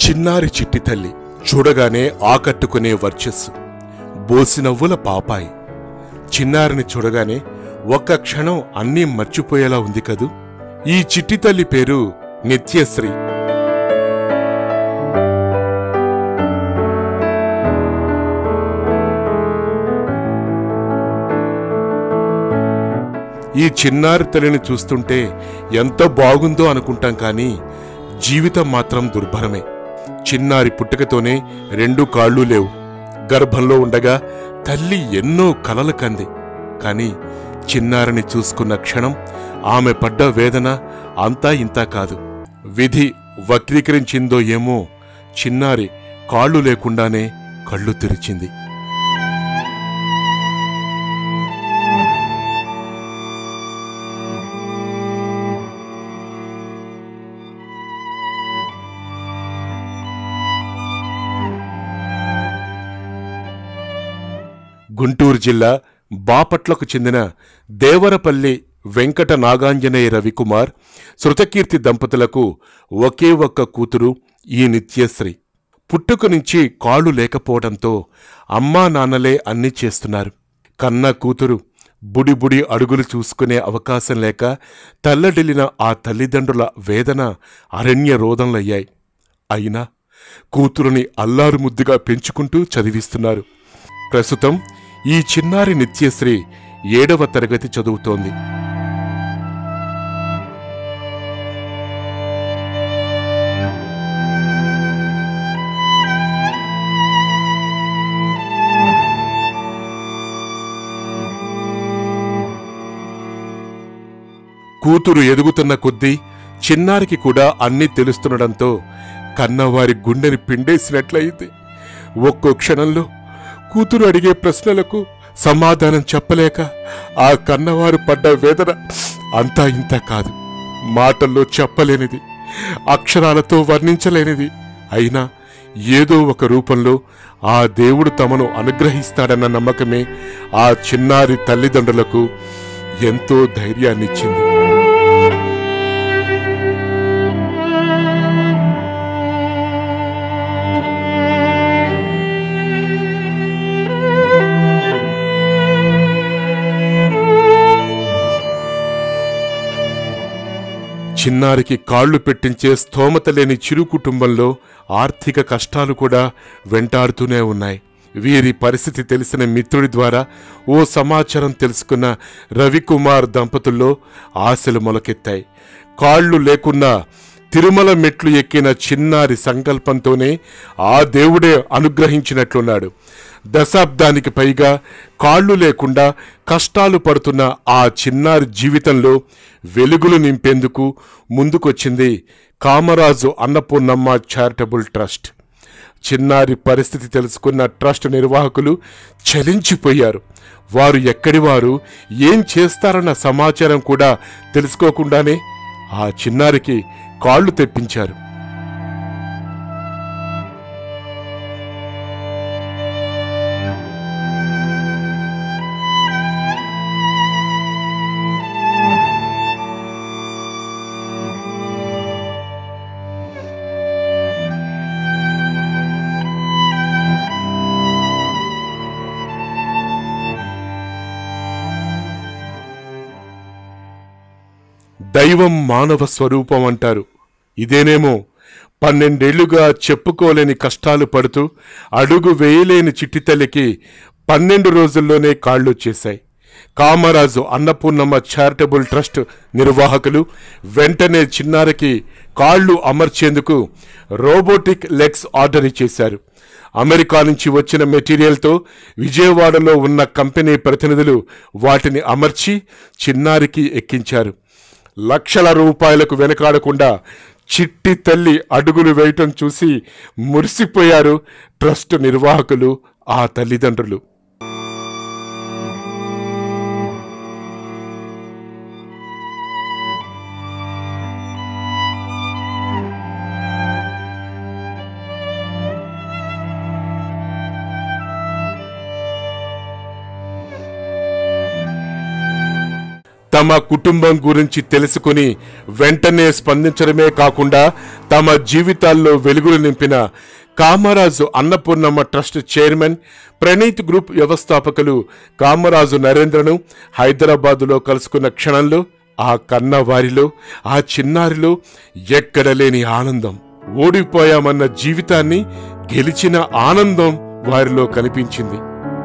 చిన్నారి చిట్టి తల్లి చూడగానే ఆకట్టుకునే వర్చస్సు బోసినవ్వుల పాపాయి చిన్నారిని చూడగానే ఒక్క క్షణం అన్నీ మర్చిపోయేలా ఉంది కదూ ఈ చిట్టి తల్లి పేరు నిత్యశ్రీ ఈ చిన్నారి తల్లిని చూస్తుంటే ఎంత బాగుందో అనుకుంటాం కానీ జీవితం మాత్రం దుర్భరమే చిన్నారి పుట్టుకతోనే రెండు కాళ్ళు లేవు గర్భంలో ఉండగా తల్లి ఎన్నో కలలు కంది కాని చిన్నారిని చూసుకున్న క్షణం ఆమె పడ్డ వేదన అంతా ఇంతా కాదు విధి వక్రీకరించిందో ఏమో చిన్నారి కాళ్ళు లేకుండానే కళ్ళు తెరిచింది గుంటూరు జిల్లా బాపట్లకు చెందిన దేవరపల్లి వెంకట నాగాంజనేయ రవికుమార్ శృతకీర్తి దంపతులకు ఒకే ఒక్క కూతురు ఈ నిత్యశ్రీ పుట్టుక నుంచి కాళ్ళు లేకపోవడంతో అమ్మా నాన్నలే అన్నీ చేస్తున్నారు కన్న కూతురు బుడి బుడి అడుగులు చూసుకునే అవకాశం లేక తల్లడిల్లిన ఆ తల్లిదండ్రుల వేదన అరణ్య రోదంలయ్యాయి అయినా కూతురుని అల్లారు ముద్దుగా పెంచుకుంటూ చదివిస్తున్నారు ప్రస్తుతం ఈ చిన్నారి నిత్యశ్రీ ఏడవ తరగతి చదువుతోంది కూతురు ఎదుగుతున్న కొద్దీ చిన్నారికి కూడా అన్నీ తెలుస్తుండడంతో కన్నవారి గుండెని పిండేసినట్లయింది ఒక్కో క్షణంలో కూతురు అడిగే ప్రశ్నలకు సమాధానం చెప్పలేక ఆ కన్నవారు పడ్డ వేదన అంతా ఇంత కాదు మాటల్లో చెప్పలేనిది అక్షరాలతో వర్ణించలేనిది అయినా ఏదో ఒక రూపంలో ఆ దేవుడు తమను అనుగ్రహిస్తాడన్న నమ్మకమే ఆ చిన్నారి తల్లిదండ్రులకు ఎంతో ధైర్యాన్నిచ్చింది చిన్నారికి కాళ్లు పెట్టించే స్థోమత లేని చిరు కుటుంబంలో ఆర్థిక కష్టాలు కూడా వెంటాడుతూనే ఉన్నాయి వీరి పరిస్థితి తెలిసిన మిత్రుడి ద్వారా ఓ సమాచారం తెలుసుకున్న రవికుమార్ దంపతుల్లో ఆశలు మొలకెత్తాయి కాళ్ళు లేకున్నా తిరుమల మెట్లు ఎక్కిన చిన్నారి సంకల్పంతోనే ఆ దేవుడే అనుగ్రహించినట్లున్నాడు దశాబ్దానికి పైగా కాళ్ళు లేకుండా కష్టాలు పడుతున్న ఆ చిన్నారి జీవితంలో వెలుగులు నింపేందుకు ముందుకొచ్చింది కామరాజు అన్నపూర్ణమ్మ చారిటబుల్ ట్రస్ట్ చిన్నారి పరిస్థితి తెలుసుకున్న ట్రస్ట్ నిర్వాహకులు చలించిపోయారు వారు ఎక్కడి వారు ఏం చేస్తారన్న సమాచారం కూడా తెలుసుకోకుండానే ఆ చిన్నారికి కాళ్ళు తెప్పించారు దైవం మానవ స్వరూపం అంటారు ఇదేనేమో పన్నెండేళ్లుగా చెప్పుకోలేని కష్టాలు పడుతూ అడుగు వేయలేని చిట్టితల్లికి పన్నెండు రోజుల్లోనే కాళ్ళొచ్చేశాయి కామరాజు అన్నపూర్ణమ్మ చారిటబుల్ ట్రస్ట్ నిర్వాహకులు వెంటనే చిన్నారికి కాళ్ళు అమర్చేందుకు రోబోటిక్ లెగ్స్ ఆర్డర్ ఇచ్చేశారు అమెరికా నుంచి వచ్చిన మెటీరియల్తో విజయవాడలో ఉన్న కంపెనీ ప్రతినిధులు వాటిని అమర్చి చిన్నారికి ఎక్కించారు లక్షల రూపాయలకు వెనకాడకుండా చిట్టి తల్లి అడుగులు వేయటం చూసి మురిసిపోయారు ట్రస్ట్ నిర్వాహకులు ఆ తల్లిదండ్రులు తమ కుటుంబం గురించి తెలుసుకుని వెంటనే స్పందించడమే కాకుండా తమ జీవితాల్లో వెలుగులు నింపిన Kamaraju Annapurnamma trust chairman Praneeth group వ్యవస్థాపకులు కామరాజు నరేంద్రను హైదరాబాదులో కలుసుకున్న క్షణంలో ఆ కన్న వారిలో ఆ చిన్నారిలో ఎక్కడ లేని ఆనందం ఓడిపోయామన్న జీవితాన్ని గెలిచిన ఆనందం వారిలో కనిపించింది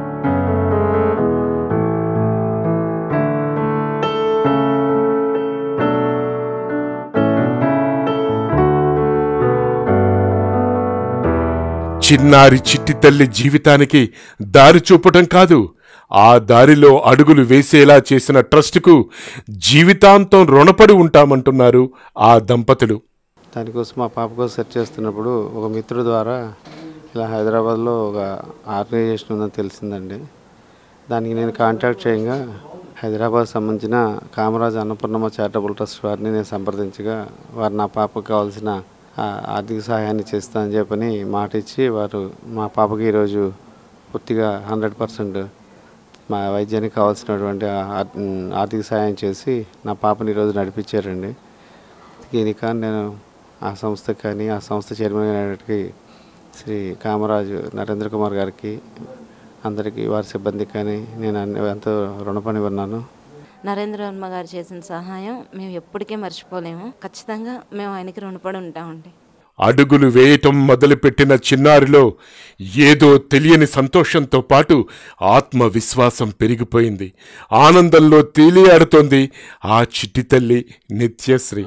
చిన్నారి చిట్టి తల్లి జీవితానికి దారి చూపటం కాదు ఆ దారిలో అడుగులు వేసేలా చేసిన ట్రస్టుకు జీవితాంతం రుణపడి ఉంటామంటున్నారు ఆ దంపతులు దానికోసం మా పాప కోసం సెర్చ్ చేస్తున్నప్పుడు ఒక మిత్రుడు ద్వారా ఇలా హైదరాబాద్లో ఒక ఆర్గనైజేషన్ ఉందని తెలిసిందండి దానికి నేను కాంటాక్ట్ చేయగా హైదరాబాద్ సంబంధించిన కామరాజ్ అన్నపూర్ణమ్మ చారిటబుల్ ట్రస్ట్ వారిని నేను సంప్రదించగా వారు నా పాపకు కావాల్సిన ఆ, ఆర్థిక సహాయాన్ని చేస్తానని చెప్పని మాట ఇచ్చి వారు మా పాపకి ఈరోజు పూర్తిగా హండ్రెడ్ పర్సెంట్ మా వైద్యానికి కావాల్సినటువంటి ఆ- ఆ- ఆర్థిక సహాయం చేసి నా పాపని ఈరోజు నడిపించారండి దీనికి కానీ నేను ఆ సంస్థకి కానీ ఆ సంస్థ చైర్మన్ అయినటువంటి శ్రీ కామరాజు నరేంద్ర కుమార్ గారికి అందరికీ వారి సిబ్బందికి కానీ నేను అన్ని ఎంతో రుణపడి ఉన్నాను నరేంద్ర వర్మ గారు చేసిన సహాయం మేము ఎప్పటికీ మర్చిపోలేము ఖచ్చితంగా మేము ఆయనకి రుణపడి ఉంటామండి అడుగులు వేయటం మొదలుపెట్టిన చిన్నారిలో ఏదో తెలియని సంతోషంతో పాటు ఆత్మవిశ్వాసం పెరిగిపోయింది ఆనందంలో తేలియాడుతోంది ఆ చిట్టి తల్లి నిత్యశ్రీ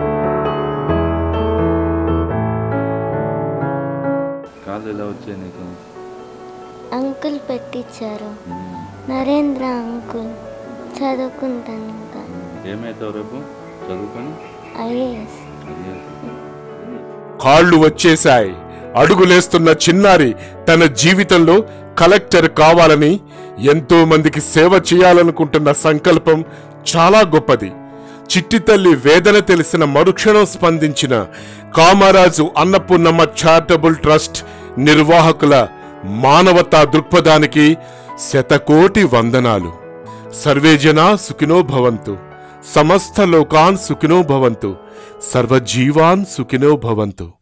కాళ్ళు ఎలా వచ్చాయి నీకు అంకుల్ పెట్టించారు నరేంద్ర అంకుల్ చదువుకుంటాను ఇంకా ఏమవుతావు రేపు చదువుకొని ఐఏఎస్ అదే కాళ్ళు వచ్చేశాయి అడుగులేస్తున్న చిన్నారి తన జీవితంలో కలెక్టర్ కావాలని ఎంతో మందికి సేవ చేయాలనుకుంటున్న సంకల్పం చాలా గొప్పది చిట్టి తల్లి వేదన తెలిసిన మరుక్షణం స్పందించిన కామరాజు అన్నపూర్ణమ్మ చారిటబుల్ ట్రస్ట్ నిర్వాహకుల మానవతా దృక్పథానికి శతకోటి వందనాలు సర్వేజనా సుఖినో భవంతు సమస్త లోకాన్ సుఖినో భవంతు సర్వజీవాన్ సుఖినో భవంతు